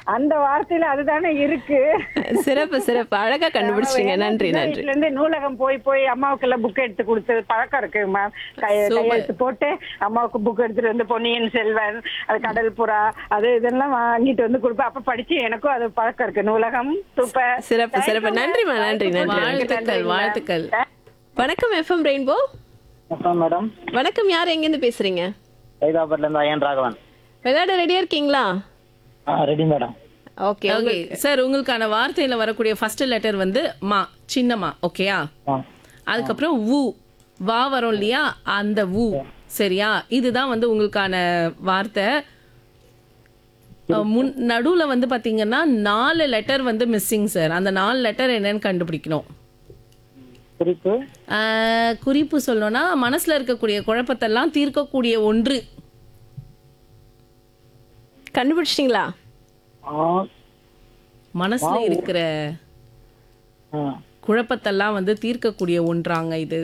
அந்த வார்த்தையில அதுதானே இருக்கு சிறப்பு சிறப்பு அழகா கண்டுபிடிச்சிங்க ஏன்னா நன்றி சின்ன நன்றி வயசுல இருந்து நூலகம் போய் போய் அம்மாவுக்கு எல்லாம் புக் எடுத்து கொடுத்து பழக்கம் இருக்கு மேம் Super. கையெழுத்து போட்டு அம்மாவுக்கு புக் எடுத்துட்டு வந்து பொன்னியின் செல்வன் அது கடல் புறா அது இதெல்லாம் வாங்கிட்டு வந்து கொடுப்பேன் அப்ப படிச்சு எனக்கும் அது பழக்கம் இருக்கு நூலகம் சூப்பர் சிறப்பு சிறப்பு நன்றிமா நன்றி நன்றி வாழ்த்துக்கள் வாழ்த்துக்கள் வணக்கம் எஃப்எம் ரெயின்போ வணக்கம் மேடம் வணக்கம் யார் எங்கேருந்து பேசுறீங்க ஹைதராபாத்ல இருந்து ஐயன் ராகவன் விளையாட ரெடியா இருக்கீங்களா ஆ ready madam okay okay sir உங்களுக்கான வார்த்தையில வரக்கூடிய ஃபர்ஸ்ட் லெட்டர் வந்து மா சின்னமா ஓகேயா ஆ அதுக்கப்புறம் வு வா வரும் இல்லையா அந்த வு சரியா இதுதான் வந்து உங்களுக்கான வார்த்தை அஹ் முன் நடுவுல வந்து பாத்தீங்கன்னா நாலு லெட்டர் வந்து மிஸ்ஸிங் சார் அந்த நாலு லெட்டர் என்னன்னு கண்டுபிடிக்கணும் குறிப்பு அஹ் குறிப்பு சொல்லணும்னா மனசுல இருக்கக்கூடிய குழப்பத்தெல்லாம் தீர்க்கக்கூடிய ஒன்று கண்டுபிடிச்சிட்டீங்களா ஆ மனசுல இருக்கிற ஆ குழப்பத்தெல்லாம் வந்து தீர்க்கக்கூடிய ஒன்றாங்க இது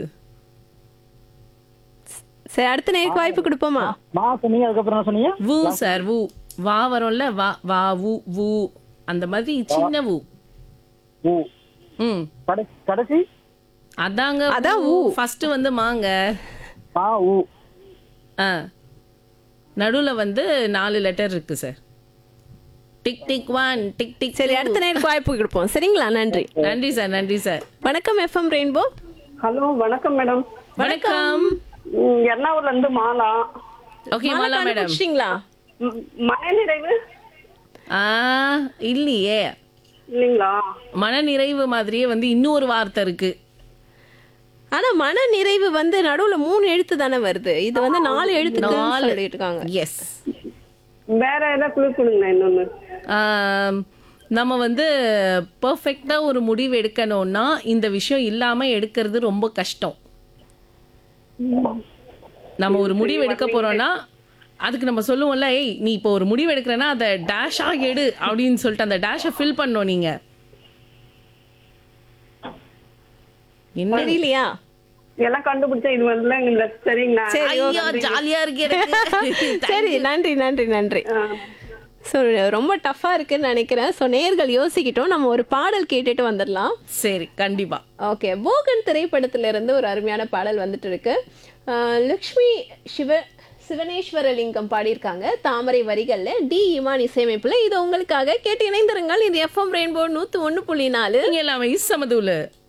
சரி அடுத்த நேருக்கு வாய்ப்பு கொடுப்போமா மா சொன்னீங்க அதுக்கப்புறம் என்ன சொன்னீங்க வு சார் வு வா வரும்ல வா வா வு வு அந்த மாதிரி சின்ன வு ஊ ம் கடைசி கடைசி அதாங்க அதான் வு ஃபர்ஸ்ட் வந்து மாங்க மா ஊ ஆ நடுவுல வந்து நாலு லெட்டர் இருக்கு sir tick tick one tick tick சரி அடுத்த நேருக்கு வாய்ப்பு கொடுப்போம் சரிங்களா நன்றி நன்றி சார் நன்றி சார் வணக்கம் எஃப்எம் ரெயின்போ ஹலோ வணக்கம் மேடம் வணக்கம் எர்ணாகுளம்ல இருந்து மாலா ஓகே மாலா மேடம் கண்டுபிடிச்சிட்டீங்களா மனநிறைவு ஆ இல்லையே இல்லைங்களா மன நிறைவு மாதிரியே வந்து இன்னொரு வார்த்தை இருக்கு ஆனா மன நிறைவு வந்து நடுவுல மூணு எழுத்து தானே வருது இது வந்து நாலு எழுத்துக்கு நாலு. சொல்லிட்டு இருக்காங்க எஸ் வேற ஏதாவது குழு கொடுங்க இன்னொன்னு நம்ம வந்து பர்ஃபெக்டா ஒரு முடிவு எடுக்கணும்னா இந்த விஷயம் இல்லாம எடுக்கிறது ரொம்ப கஷ்டம் நம்ம ஒரு முடிவு எடுக்க போறோம்னா அதுக்கு நம்ம சொல்லுவோம்ல ஏய் நீ இப்போ ஒரு முடிவு எடுக்கிறேன்னா அதை டேஷா எடு அப்படின்னு சொல்லிட்டு அந்த டேஷை ஃபில் பண்ணணும் நீங்க என்ன தெரியலையா எல்லாம் கண்டுபிடிச்சா இது வரல இந்த சரிங்களா சரி ஐயோ ஜாலியா இருக்கு எனக்கு. சரி நன்றி நன்றி நன்றி ஸோ ரொம்ப டஃப்பா இருக்குன்னு நினைக்கிறேன் ஸோ நேர்கள் யோசிக்கிட்டோம் நம்ம ஒரு பாடல் கேட்டுட்டு வந்துடலாம் சரி கண்டிப்பா ஓகே போகன் திரைப்படத்துல இருந்து ஒரு அருமையான பாடல் வந்துட்டு இருக்கு ஆஹ் லக்ஷ்மி சிவ சிவனேஸ்வரலிங்கம் பாடியிருக்காங்க தாமரை வரிகள்ல டி இமான் இசையமைப்புல இது உங்களுக்காக கேட்டு இணைந்திருங்கள் இது எஃப்எம் ரெயின்போ நூத்து ஒண்ணு புள்ளி நாலு நீங்க எல்லாமே சமதுல